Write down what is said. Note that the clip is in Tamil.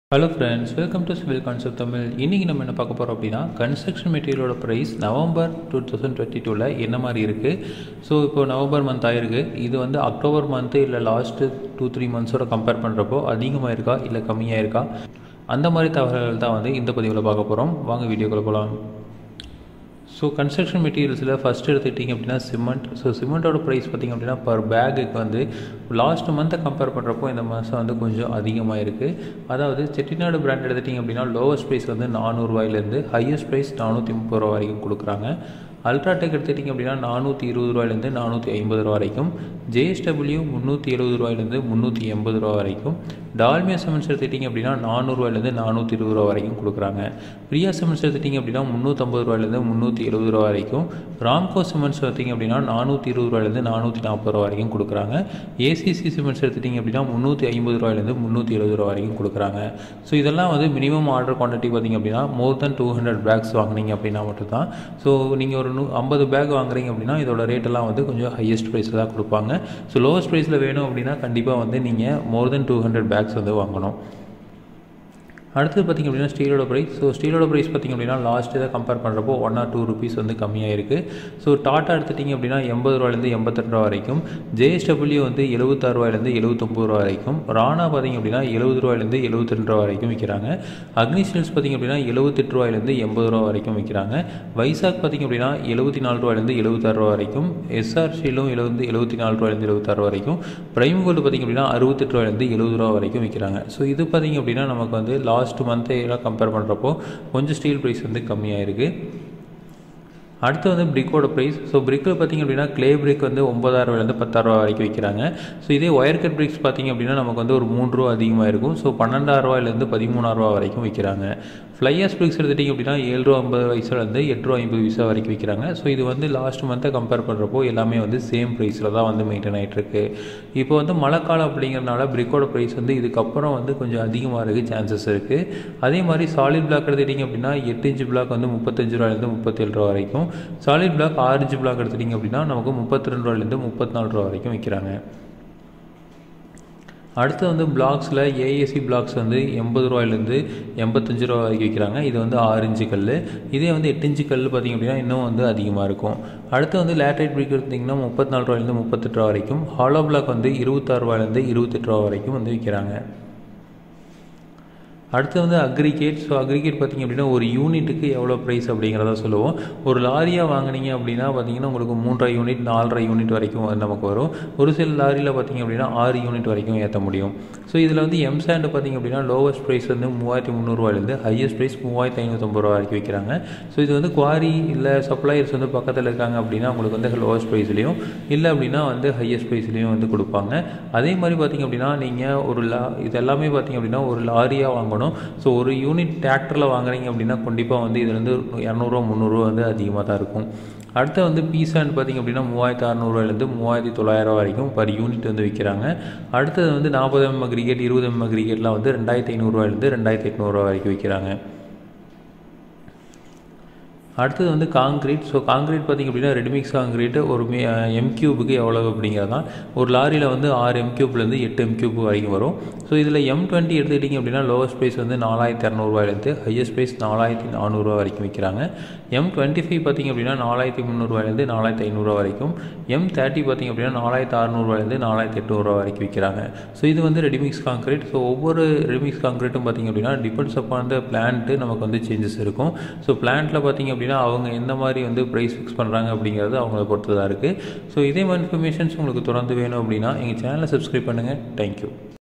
hello friends welcome to civil concept Tamil இன்றைக்கி நம்ம என்ன பார்க்க போகிறோம் அப்படின்னா கன்ஸ்ட்ரக்ஷன் மெட்டீரியலோட price November two thousand twenty டூவில் என்ன மாதிரி இருக்குது ஸோ இப்போ நவம்பர் மந்த் ஆயிருக்கு இது வந்து அக்டோபர் மந்த்து இல்லை லாஸ்ட்டு டூ த்ரீ மந்த்ஸோட கம்பேர் பண்ணுறப்போ அதிகமாக இருக்கா இல்லை கம்மியாக இருக்கா அந்த மாதிரி தகவல்கள் தான் வந்து இந்த பதிவில் பார்க்க போகிறோம் வாங்க வீடியோக்குள்ளே போகலாம் ஸோ கன்ஸ்ட்ரக்ஷன் மெட்டீரியல்ஸில் ஃபஸ்ட் எடுத்துக்கிட்டிங்க அப்படின்னா சிமெண்ட் ஸோ சிமெண்ட்டோட ப்ரைஸ் பார்த்திங்க அப்படின்னா பர் பேக்குக்கு வந்து லாஸ்ட் மந்த்தை கம்பேர் பண்ணுறப்போ இந்த மாதம் வந்து கொஞ்சம் அதிகமாக இருக்குது அதாவது செட்டிநாடு பிராண்ட் எடுத்துட்டிங்க அப்படின்னா லோவஸ்ட் ப்ரைஸ் வந்து நானூறுரூவாயிலேருந்து ஹையஸ்ட் ப்ரைஸ் நானூற்றி முப்பது ரூபா வரைக்கும் கொடுக்குறாங்க அல்ட்ராடெக் எடுத்துட்டிங்க அப்படின்னா நானூற்றி இருபது ரூபாயிலேருந்து நானூற்றி ஐம்பது ரூபா வரைக்கும் ஜேஎஸ்டபிள்யூ முந்நூற்றி எழுபது ரூபாயிலேருந்து முந்நூற்றி எண்பது ரூபா வரைக்கும் டால்மியா சிமெண்ட்ஸ் எடுத்துட்டிங்க அப்படின்னா நானூறுரூவாயிலேருந்து நானூற்றி இருபது ரூபா வரைக்கும் கொடுக்குறாங்க பிரியா சிமெண்ட்ஸ் எடுத்துட்டிங்க அப்படின்னா முந்நூற்றம்பது ரூபாயிலேருந்து முந்நூற்றி எழுபது ரூபா வரைக்கும் ராம்கோ சிமெண்ட்ஸ் எடுத்திங்க அப்படின்னா நானூற்றி இருபது ரூபாயிலேருந்து நானூற்றி நாற்பது ரூபா வரைக்கும் கொடுக்குறாங்க ஏசிசி சிமெண்ட்ஸ் எடுத்துட்டிங்க அப்படின்னா முந்நூற்றி ஐம்பது ரூபாயிலேருந்து முந்நூற்றி எழுபது ரூபா வரைக்கும் கொடுக்குறாங்க ஸோ இதெல்லாம் வந்து மினிமம் ஆர்டர் குவான்டிட்டி பார்த்திங்க அப்படின்னா more than two hundred bags வாங்கினீங்க அப்படின்னா மட்டும்தான் ஸோ நீங்கள் ஒரு நூ ஐம்பது பேக் வாங்குறீங்க அப்படின்னா இதோட ரேட்டெல்லாம் வந்து கொஞ்சம் ஹையஸ்ட் ப்ரைஸில் தான் கொடுப்பாங்க ஸோ லோவஸ்ட் ப்ரைஸில் வேணும் அப்படின்னா கண்டிப்பாக வந்து நீங்கள் more than two hundred bags வந்து வாங்கணும் அடுத்தது பார்த்திங்க அப்படின்னா ஸ்டீலோட ப்ரைஸ் ஸோ ஸ்டீலோட ப்ரைஸ் பார்த்திங்க அப்படின்னா லாஸ்ட் இதை கம்பேர் பண்ணுறப்போ ஒன் ஆர் டூ ருபீஸ் வந்து கம்மியாக இருக்குது ஸோ டாட்டா எடுத்துட்டிங்க அப்படின்னா எண்பது ரூபாயிலேருந்து எண்பத்தெட்டு ரூபா வரைக்கும் ஜேஎஸ்டபிள்யூ வந்து எழுபத்தாறு ரூபாயிலேருந்து எழுபத்தொம்பது ரூபா வரைக்கும் ராணா பார்த்திங்க அப்படின்னா எழுபது ரூபாயிலேருந்து எழுபத்தி ரெண்டு ரூபா வரைக்கும் விற்கிறாங்க அக்னி ஸ்டீல்ஸ் பார்த்திங்க அப்படின்னா எழுபத்தெட்டு ரூபாயிலேருந்து எண்பது ரூபா வரைக்கும் விற்கிறாங்க வைசாக் பார்த்திங்க அப்படின்னா எழுபத்தி நாலு ரூபாயிலேருந்து எழுபத்தாறு ரூபா வரைக்கும் எஸ்ஆர் ஸ்டீலும் எழுபது எழுபத்தி நாலு ரூபாயிலேருந்து எழுபத்தாறு வரைக்கும் ப்ரைம் கோல்டு பார்த்திங்க அப்படின்னா அறுபத்தெட்டு ரூபாயிலேருந்து எழுபது ரூபா வரைக்கும் விற்கிறாங்க ஸோ இது பார்த்திங்க அப்படின்னா நமக்கு வந்து லாஸ்ட் மந்த்தை எல்லாம் கம்பேர் பண்ணுறப்போ கொஞ்சம் ஸ்டீல் ப்ரைஸ் வந்து கம்மியாக இருக்குது அடுத்து வந்து பிரிக்கோட ப்ரைஸ் ஸோ பிரிக்கில் பார்த்திங்க அப்படின்னா க்ளே பிரிக் வந்து ஒம்பதாயிரூவாலேருந்து பத்தாயிரரூவா வரைக்கும் விற்கிறாங்க ஸோ இதே ஒயர் கட் பிரிக்ஸ் பார்த்திங்க அப்படின்னா நமக்கு வந்து ஒரு மூணு ரூபா அதிகமாக இருக்கும் ஸோ பன்னெண்டாயிரரூவாயிலேருந்து பதிமூணாயிரரூவா வரைக்கும் விற்கிறாங்க ஃப்ளையர்ஸ் பிரிக்ஸ் எடுத்துட்டிங்க அப்படின்னா ஏழு ரூபா ஐம்பது வயசுலேருந்து எட்டு ரூபா ஐம்பது பைசா வரைக்கும் விற்கிறாங்க ஸோ இது வந்து லாஸ்ட் மந்த்தை கம்பேர் பண்ணுறப்போ எல்லாமே வந்து சேம் ப்ரைஸில் தான் வந்து மெயின்டைன் ஆகிட்டுருக்கு இப்போ வந்து மழைக்காலம் அப்படிங்கிறனால பிரிக்கோட ப்ரைஸ் வந்து இதுக்கப்புறம் வந்து கொஞ்சம் அதிகமாக இருக்குது சான்சஸ் இருக்குது அதே மாதிரி சாலிட் பிளாக் எடுத்துட்டிங்க அப்படின்னா எட்டு இன்ச்சு பிளாக் வந்து முப்பத்தஞ்சு ரூபாயிலேருந்து முப்பத்தேழு ரூபா வரைக்கும் சாலிட் பிளாக் ஆறு இன்ச்சு பிளாக் எடுத்துட்டிங்க அப்படின்னா நமக்கு முப்பத்தி ரெண்டு ரூபாயிலேருந்து முப்பத்தி நாலு ரூபா வரைக்கும் விற்கிறாங்க அடுத்து வந்து பிளாக்ஸில் ஏஏசி பிளாக்ஸ் வந்து எண்பது ரூபாயிலேருந்து எண்பத்தஞ்சு ரூபா வரைக்கும் விற்கிறாங்க இது வந்து ஆறு இன்ச்சு கல் இதே வந்து எட்டு இன்ச்சு கல் பார்த்திங்க அப்படின்னா இன்னும் வந்து அதிகமாக இருக்கும் அடுத்து வந்து லேட்ரைட் பிரிக் எடுத்திங்கன்னா முப்பத்தி நாலு ரூபாயிலேருந்து முப்பத்தெட்டு ரூபா வரைக்கும் ஹாலோ பிளாக் வந்து இருபத்தாறு ரூபாயிலேருந்து இருபத்தெட்டு ரூபா வரைக்கும் வந்து விற்கிறாங்க அடுத்து வந்து அக்ரிகேட் ஸோ அக்ரிகேட் பார்த்திங்க அப்படின்னா ஒரு யூனிட்டுக்கு எவ்வளோ ப்ரைஸ் அப்படிங்கிறத சொல்லுவோம் ஒரு லாரியாக வாங்கினீங்க அப்படின்னா பார்த்தீங்கன்னா உங்களுக்கு மூன்றரை யூனிட் நாலரை யூனிட் வரைக்கும் நமக்கு வரும் ஒரு சில லாரியில் பார்த்திங்க அப்படின்னா ஆறு யூனிட் வரைக்கும் ஏற்ற முடியும் ஸோ இதில் வந்து எம் சாண்டு பார்த்திங்க அப்படின்னா லோவஸ்ட் ப்ரைஸ் வந்து மூவாயிரத்தி முந்நூறுவாயிலேருந்து ஹையஸ்ட் ப்ரைஸ் மூவாயிரத்தி ஐநூற்றம்பது ரூபா வரைக்கும் விற்கிறாங்க ஸோ இது வந்து குவாரி இல்லை சப்ளையர்ஸ் வந்து பக்கத்தில் இருக்காங்க அப்படின்னா உங்களுக்கு வந்து லோவஸ்ட் ப்ரைஸ்லேயும் இல்லை அப்படின்னா வந்து ஹையஸ்ட் ப்ரைஸ்லேயும் வந்து கொடுப்பாங்க அதே மாதிரி பார்த்திங்க அப்படின்னா நீங்கள் ஒரு லா இது எல்லாமே பார்த்திங்க அப்படின்னா ஒரு லாரியாக வாங்கணும் வாங்கணும் ஸோ ஒரு யூனிட் டிராக்டரில் வாங்குறீங்க அப்படின்னா கண்டிப்பாக வந்து இது வந்து இரநூறுவா முந்நூறுரூவா வந்து அதிகமாக தான் இருக்கும் அடுத்து வந்து பீஸான்னு பார்த்திங்க அப்படின்னா மூவாயிரத்து அறநூறுவாயிலேருந்து மூவாயிரத்தி தொள்ளாயிரம் வரைக்கும் பர் யூனிட் வந்து விற்கிறாங்க அடுத்தது வந்து நாற்பது எம் கிரிக்கெட் இருபது எம் கிரிக்கெட்லாம் வந்து ரெண்டாயிரத்தி ஐநூறுரூவாயிலேருந்து ரெண்டாயிரத்தி எட்நூறுரூவா வரைக்கும் விற்கிறாங்க அடுத்தது வந்து காங்கிரீட் ஸோ காங்கிரீட் பார்த்திங்க அப்படின்னா ரெடிமிக்ஸ் காங்கிரீட் ஒரு எம் கியூபுக்கு எவ்வளோ அப்படிங்கிறது தான் ஒரு லாரியில் வந்து ஆறு எம் கியூப்லேருந்து எட்டு எம் கியூப் வரைக்கும் வரும் ஸோ இதில் எம் டுவெண்ட்டி எடுத்துக்கிட்டிங்க அப்படின்னா லோவஸ்ட் ப்ரைஸ் வந்து நாலாயிரத்தி இரநூறுவாயிலேருந்து ஹையஸ்ட் ப்ரைஸ் நாலாயிரத்தி நானூறுரூவா வரைக்கும் விற்கிறாங்க எம் டுவெண்ட்டி ஃபைவ் பார்த்திங்க அப்படின்னா நாலாயிரத்தி முந்நூறுவாயிலேருந்து நாலாயிரத்தி ஐநூறுரூவா வரைக்கும் எம் தேர்ட்டி பார்த்திங்க அப்படின்னா நாலாயிரத்தி அறநூறுவாயிலேருந்து நாலாயிரத்தி எட்நூறுவா வரைக்கும் விற்கிறாங்க ஸோ இது வந்து ரெடிமிக்ஸ் காங்கிரீட் ஸோ ஒவ்வொரு ரெடிமிக்ஸ் காங்கிரீட்டும் பார்த்திங்க அப்படின்னா டிபெண்ட்ஸ் அப்பான் த பிளான்ட்டு நமக்கு வந்து சேஞ்சஸ் இருக்கும் ஸோ பிளான்ட்டில் பார்த்திங்க அப்படின்னா அவங்க எந்த மாதிரி வந்து ப்ரைஸ் ஃபிக்ஸ் பண்ணுறாங்க அப்படிங்கிறது அவங்கள பொறுத்து தான் இருக்குது ஸோ இதே மாதிரி இன்ஃபர்மேஷன்ஸ் உங்களுக்கு தொடர்ந்து வேணும் அப்படின்னா எங்கள் சேனலை சப்ஸ்கிரைப் பண்ணுங்கள் தேங்க்யூ